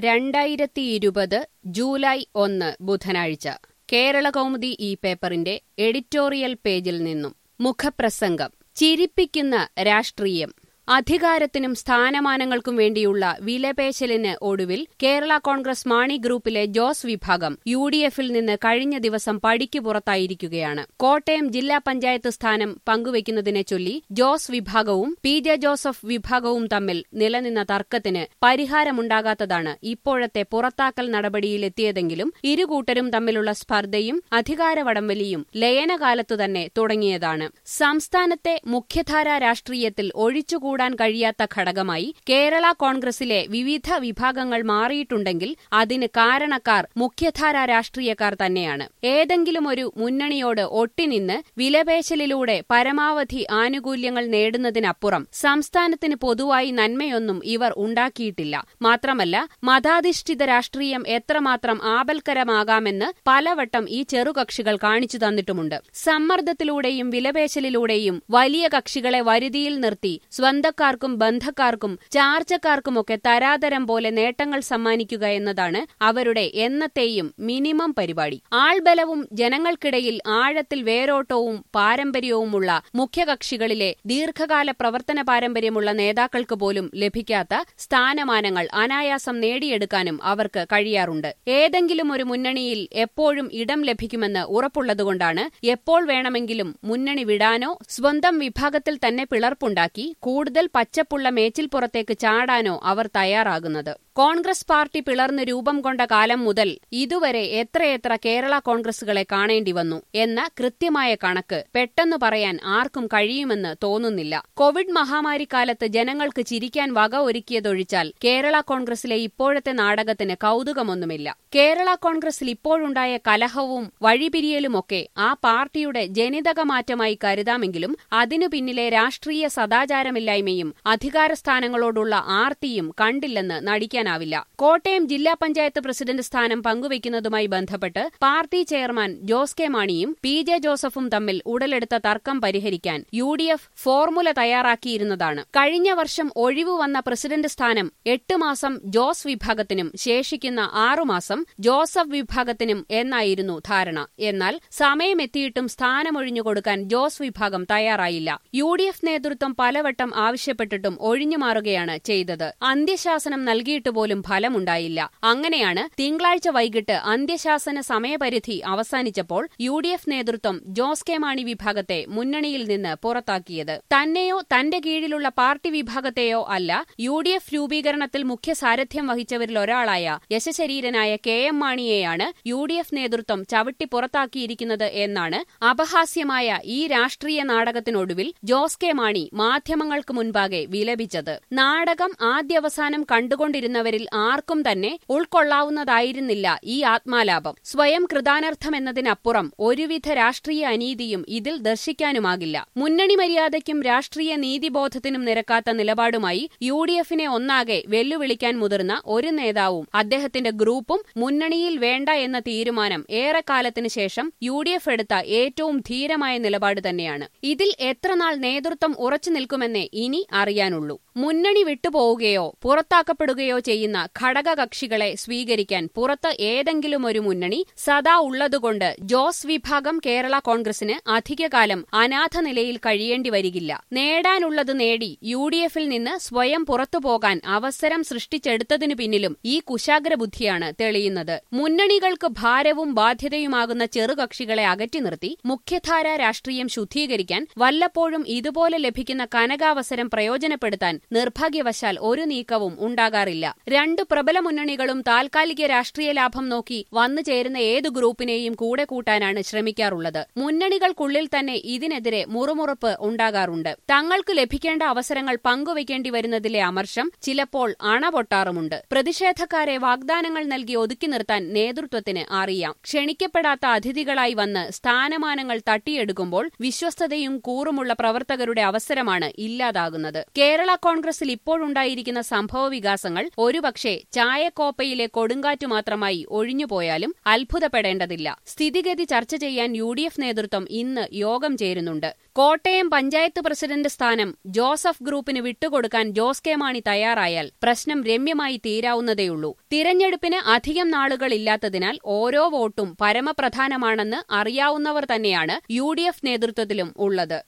രണ്ടായിരത്തി ഇരുപത് ജൂലൈ ഒന്ന് ബുധനാഴ്ച കേരള കൗമുദി ഈ പേപ്പറിന്റെ എഡിറ്റോറിയൽ പേജിൽ നിന്നും മുഖപ്രസംഗം ചിരിപ്പിക്കുന്ന രാഷ്ട്രീയം അധികാരത്തിനും സ്ഥാനമാനങ്ങൾക്കും വേണ്ടിയുള്ള വിലപേശലിന് ഒടുവിൽ കേരള കോൺഗ്രസ് മാണി ഗ്രൂപ്പിലെ ജോസ് വിഭാഗം യു ഡി എഫിൽ നിന്ന് കഴിഞ്ഞ ദിവസം പടിക്ക് പുറത്തായിരിക്കുകയാണ് കോട്ടയം ജില്ലാ പഞ്ചായത്ത് സ്ഥാനം പങ്കുവയ്ക്കുന്നതിനെ ചൊല്ലി ജോസ് വിഭാഗവും പി ജെ ജോസഫ് വിഭാഗവും തമ്മിൽ നിലനിന്ന തർക്കത്തിന് പരിഹാരമുണ്ടാകാത്തതാണ് ഇപ്പോഴത്തെ പുറത്താക്കൽ നടപടിയിലെത്തിയതെങ്കിലും ഇരുകൂട്ടരും തമ്മിലുള്ള സ്പർദ്ധയും അധികാരവടംവലിയും ലയനകാലത്തു തന്നെ തുടങ്ങിയതാണ് സംസ്ഥാനത്തെ മുഖ്യധാരാ രാഷ്ട്രീയത്തിൽ ഒഴിച്ചുകൂടാൻ കഴിയാത്ത ഘടകമായി കേരള കോൺഗ്രസിലെ വിവിധ വിഭാഗങ്ങൾ മാറിയിട്ടുണ്ടെങ്കിൽ അതിന് കാരണക്കാർ മുഖ്യധാരാ രാഷ്ട്രീയക്കാർ തന്നെയാണ് ഏതെങ്കിലും ഒരു മുന്നണിയോട് ഒട്ടിനിന്ന് വിലപേശലിലൂടെ പരമാവധി ആനുകൂല്യങ്ങൾ നേടുന്നതിനപ്പുറം സംസ്ഥാനത്തിന് പൊതുവായി നന്മയൊന്നും ഇവർ ഉണ്ടാക്കിയിട്ടില്ല മാത്രമല്ല മതാധിഷ്ഠിത രാഷ്ട്രീയം എത്രമാത്രം ആപൽക്കരമാകാമെന്ന് പലവട്ടം ഈ ചെറുകക്ഷികൾ കാണിച്ചു തന്നിട്ടുമുണ്ട് സമ്മർദ്ദത്തിലൂടെയും വിലപേശലിലൂടെയും വലിയ കക്ഷികളെ വരുതിയിൽ നിർത്തി സ്വന്തക്കാർക്കും ബന്ധക്കാർക്കും ചാർച്ചക്കാർക്കുമൊക്കെ തരാതരം പോലെ നേട്ടങ്ങൾ സമ്മാനിക്കുക എന്നതാണ് അവരുടെ എന്നത്തെയും മിനിമം പരിപാടി ആൾബലവും ജനങ്ങൾക്കിടയിൽ ആഴത്തിൽ വേരോട്ടവും പാരമ്പര്യവുമുള്ള മുഖ്യകക്ഷികളിലെ ദീർഘകാല പ്രവർത്തന പാരമ്പര്യമുള്ള നേതാക്കൾക്ക് പോലും ലഭിക്കാത്ത സ്ഥാനമാനങ്ങൾ അനായാസം നേടിയെടുക്കാനും അവർക്ക് കഴിയാറുണ്ട് ഏതെങ്കിലും ഒരു മുന്നണിയിൽ എപ്പോഴും ഇടം ലഭിക്കുമെന്ന് ഉറപ്പുള്ളതുകൊണ്ടാണ് എപ്പോൾ വേണമെങ്കിലും മുന്നണി വിടാനോ സ്വന്തം വിഭാഗത്തിൽ തന്നെ പിളർപ്പുണ്ടാക്കി കൂടുതൽ പച്ചപ്പുള്ള മേച്ചിൽപ്പുറത്തേക്ക് ചാടാനോ അവർ തയ്യാറാകുന്നത് കോൺഗ്രസ് പാർട്ടി പിളർന്ന് രൂപം കൊണ്ട കാലം മുതൽ ഇതുവരെ എത്രയെത്ര കേരള കോൺഗ്രസുകളെ കാണേണ്ടി വന്നു എന്ന കൃത്യമായ കണക്ക് പെട്ടെന്ന് പറയാൻ ആർക്കും കഴിയുമെന്ന് തോന്നുന്നില്ല കോവിഡ് മഹാമാരിക്കാലത്ത് ജനങ്ങൾക്ക് ചിരിക്കാൻ വക ഒരുക്കിയതൊഴിച്ചാൽ കേരള കോൺഗ്രസിലെ ഇപ്പോഴത്തെ നാടകത്തിന് കൗതുകമൊന്നുമില്ല കേരള കോൺഗ്രസിൽ ഇപ്പോഴുണ്ടായ കലഹവും വഴിപിരിയലുമൊക്കെ ആ പാർട്ടിയുടെ ജനിതക മാറ്റമായി കരുതാമെങ്കിലും അതിനു പിന്നിലെ രാഷ്ട്രീയ സദാചാരമില്ലായ്മയും അധികാരസ്ഥാനങ്ങളോടുള്ള ആർത്തിയും കണ്ടില്ലെന്ന് നടിക്കാനാവില്ല കോട്ടയം ജില്ലാ പഞ്ചായത്ത് പ്രസിഡന്റ് സ്ഥാനം പങ്കുവയ്ക്കുന്നതുമായി ബന്ധപ്പെട്ട് പാർട്ടി ചെയർമാൻ ജോസ് കെ മാണിയും പി ജെ ജോസഫും തമ്മിൽ ഉടലെടുത്ത തർക്കം പരിഹരിക്കാൻ യു ഡി എഫ് ഫോർമുല തയ്യാറാക്കിയിരുന്നതാണ് കഴിഞ്ഞ വർഷം ഒഴിവു വന്ന പ്രസിഡന്റ് സ്ഥാനം എട്ട് മാസം ജോസ് വിഭാഗത്തിനും ശേഷിക്കുന്ന ആറുമാസം ജോസഫ് വിഭാഗത്തിനും എന്നായിരുന്നു ധാരണ എന്നാൽ സമയമെത്തിയിട്ടും സ്ഥാനമൊഴിഞ്ഞു കൊടുക്കാൻ ജോസ് വിഭാഗം തയ്യാറായില്ല യു ഡി എഫ് നേതൃത്വം പലവട്ടം ആവശ്യപ്പെട്ടിട്ടും ഒഴിഞ്ഞുമാറുകയാണ് ചെയ്തത് അന്ത്യശാസനം നൽകിയിട്ട് പോലും ഫലമുണ്ടായില്ല അങ്ങനെയാണ് തിങ്കളാഴ്ച വൈകിട്ട് അന്ത്യശാസന സമയപരിധി അവസാനിച്ചപ്പോൾ യു ഡി എഫ് നേതൃത്വം ജോസ് കെ മാണി വിഭാഗത്തെ മുന്നണിയിൽ നിന്ന് പുറത്താക്കിയത് തന്നെയോ തന്റെ കീഴിലുള്ള പാർട്ടി വിഭാഗത്തെയോ അല്ല യു ഡി എഫ് രൂപീകരണത്തിൽ മുഖ്യ സാരഥ്യം വഹിച്ചവരിൽ ഒരാളായ യശശരീരനായ കെ എം മാണിയെയാണ് യു ഡി എഫ് നേതൃത്വം ചവിട്ടി പുറത്താക്കിയിരിക്കുന്നത് എന്നാണ് അപഹാസ്യമായ ഈ രാഷ്ട്രീയ നാടകത്തിനൊടുവിൽ ജോസ് കെ മാണി മാധ്യമങ്ങൾക്ക് മുൻപാകെ വിലപിച്ചത് നാടകം ആദ്യവസാനം കണ്ടുകൊണ്ടിരുന്നവരിൽ ആർക്കും തന്നെ ഉൾക്കൊള്ളാവുന്നതായിരുന്നില്ല ഈ ആത്മാലാപം സ്വയം കൃതാനർത്ഥമെന്നതിനപ്പുറം ഒരുവിധ രാഷ്ട്രീയ അനീതിയും ഇതിൽ ദർശിക്കാനുമാകില്ല മുന്നണി മര്യാദയ്ക്കും രാഷ്ട്രീയ നീതിബോധത്തിനും നിരക്കാത്ത നിലപാടുമായി യു ഡി എഫിനെ ഒന്നാകെ വെല്ലുവിളിക്കാൻ മുതിർന്ന ഒരു നേതാവും അദ്ദേഹത്തിന്റെ ഗ്രൂപ്പും മുന്നണിയിൽ വേണ്ട എന്ന തീരുമാനം ഏറെക്കാലത്തിനു ശേഷം യു ഡി എഫ് എടുത്ത ഏറ്റവും ധീരമായ നിലപാട് തന്നെയാണ് ഇതിൽ എത്രനാൾ നേതൃത്വം ഉറച്ചു നിൽക്കുമെന്നേ ഇനി അറിയാനുള്ളൂ മുന്നണി വിട്ടുപോവുകയോ പുറത്താക്കപ്പെടുകയോ ചെയ്യുന്ന ഘടകകക്ഷികളെ സ്വീകരിക്കാൻ പുറത്ത് ഏതെങ്കിലും ഒരു മുന്നണി സദാ ഉള്ളതുകൊണ്ട് ജോസ് വിഭാഗം കേരള കോൺഗ്രസിന് അധികകാലം അനാഥ നിലയിൽ കഴിയേണ്ടി വരികില്ല നേടാനുള്ളത് നേടി യു ഡി എഫിൽ നിന്ന് സ്വയം പുറത്തുപോകാൻ അവസരം സൃഷ്ടിച്ചെടുത്തതിനു പിന്നിലും ഈ കുശാഗ്രബുദ്ധിയാണ് തെളിയുന്നത് മുന്നണികൾക്ക് ഭാരവും ബാധ്യതയുമാകുന്ന ചെറുകക്ഷികളെ അകറ്റി നിർത്തി മുഖ്യധാര രാഷ്ട്രീയം ശുദ്ധീകരിക്കാൻ വല്ലപ്പോഴും ഇതുപോലെ ലഭിക്കുന്ന കനകാവസരം പ്രയോജനപ്പെടുത്താൻ നിർഭാഗ്യവശാൽ ഒരു നീക്കവും ഉണ്ടാകാറില്ല രണ്ടു പ്രബല മുന്നണികളും താൽക്കാലിക രാഷ്ട്രീയ ലാഭം നോക്കി വന്നു ചേരുന്ന ഏതു ഗ്രൂപ്പിനെയും കൂടെ കൂട്ടാനാണ് ശ്രമിക്കാറുള്ളത് മുന്നണികൾക്കുള്ളിൽ തന്നെ ഇതിനെതിരെ മുറുമുറുപ്പ് ഉണ്ടാകാറുണ്ട് തങ്ങൾക്ക് ലഭിക്കേണ്ട അവസരങ്ങൾ പങ്കുവയ്ക്കേണ്ടി വരുന്നതിലെ അമർഷം ചിലപ്പോൾ അണപൊട്ടാറുമുണ്ട് പ്രതിഷേധക്കാരെ വാഗ്ദാനങ്ങൾ നൽകി ഒതുക്കി നിർത്താൻ നേതൃത്വത്തിന് അറിയാം ക്ഷണിക്കപ്പെടാത്ത അതിഥികളായി വന്ന് സ്ഥാനമാനങ്ങൾ തട്ടിയെടുക്കുമ്പോൾ വിശ്വസ്തതയും കൂറുമുള്ള പ്രവർത്തകരുടെ അവസരമാണ് ഇല്ലാതാകുന്നത് കേരള കോൺഗ്രസിൽ ഇപ്പോഴുണ്ടായിരിക്കുന്ന സംഭവ വികാസങ്ങൾ ഒരു ഒരുപക്ഷെ ചായക്കോപ്പയിലെ കൊടുങ്കാറ്റു മാത്രമായി ഒഴിഞ്ഞുപോയാലും അത്ഭുതപ്പെടേണ്ടതില്ല സ്ഥിതിഗതി ചർച്ച ചെയ്യാൻ യു ഡി എഫ് നേതൃത്വം ഇന്ന് യോഗം ചേരുന്നുണ്ട് കോട്ടയം പഞ്ചായത്ത് പ്രസിഡന്റ് സ്ഥാനം ജോസഫ് ഗ്രൂപ്പിന് വിട്ടുകൊടുക്കാൻ ജോസ് കെ മാണി തയ്യാറായാൽ പ്രശ്നം രമ്യമായി തീരാവുന്നതേയുള്ളൂ തിരഞ്ഞെടുപ്പിന് അധികം നാളുകളില്ലാത്തതിനാൽ ഓരോ വോട്ടും പരമപ്രധാനമാണെന്ന് അറിയാവുന്നവർ തന്നെയാണ് യു നേതൃത്വത്തിലും ഉള്ളത്